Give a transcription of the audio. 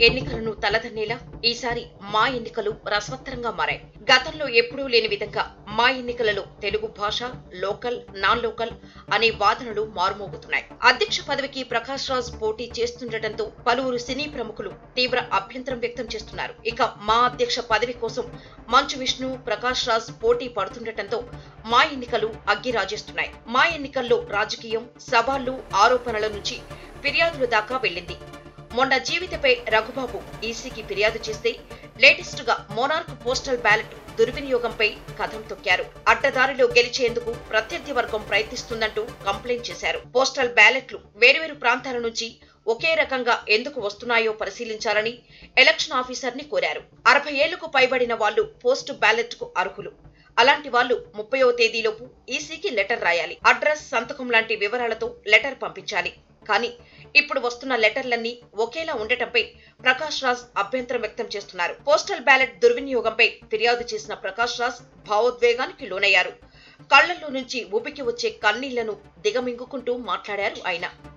ఎన్నికలను తలదన్నేలా ఈసారి మా ఎన్నికలు రసవత్తరంగా మారాయి గతంలో ఎప్పుడూ లేని విధంగా మా ఎన్నికలలో తెలుగు భాష లోకల్ నాన్ లోకల్ అనే వాదనలు మారుమోగుతున్నాయి అధ్యక్ష పదవికి ప్రకాష్ రాజ్ పోటీ చేస్తుండటంతో పలువురు సినీ ప్రముఖులు తీవ్ర అభ్యంతరం వ్యక్తం చేస్తున్నారు ఇక మా అధ్యక్ష పదవి కోసం మంచు విష్ణు ప్రకాష్ రాజ్ పోటీ పడుతుండటంతో మా ఎన్నికలు అగ్గి రాజేస్తున్నాయి మా ఎన్నికల్లో రాజకీయం సవాళ్లు ఆరోపణల నుంచి ఫిర్యాదుల దాకా వెళ్ళింది మొన్న జీవితపై రఘుబాబు ఈసీకి ఫిర్యాదు చేస్తే లేటెస్ట్ గా మోనార్క్ పోస్టల్ బ్యాలెట్ దుర్వినియోగంపై కథం తొక్కారు అడ్డదారిలో గెలిచేందుకు ప్రత్యర్థి వర్గం ప్రయత్నిస్తుందంటూ కంప్లైంట్ చేశారు పోస్టల్ బ్యాలెట్లు వేర్వేరు ప్రాంతాల నుంచి ఒకే రకంగా ఎందుకు వస్తున్నాయో పరిశీలించాలని ఎలక్షన్ ఆఫీసర్ ని కోరారు అరవై ఏళ్లకు పైబడిన వాళ్లు పోస్ట్ బ్యాలెట్ కు అర్హులు అలాంటి వాళ్ళు ముప్పయో తేదీలోపు ఈసీకి లెటర్ రాయాలి అడ్రస్ సంతకం లాంటి వివరాలతో లెటర్ పంపించాలి కానీ ఇప్పుడు వస్తున్న లెటర్లన్నీ ఒకేలా ఉండటంపై ప్రకాష్ రాజ్ అభ్యంతరం వ్యక్తం చేస్తున్నారు పోస్టల్ బ్యాలెట్ దుర్వినియోగంపై ఫిర్యాదు చేసిన ప్రకాష్ రాజ్ భావోద్వేగానికి లోనయ్యారు కళ్లల్లో నుంచి ఊపికి వచ్చే కన్నీళ్లను దిగమింగుకుంటూ మాట్లాడారు ఆయన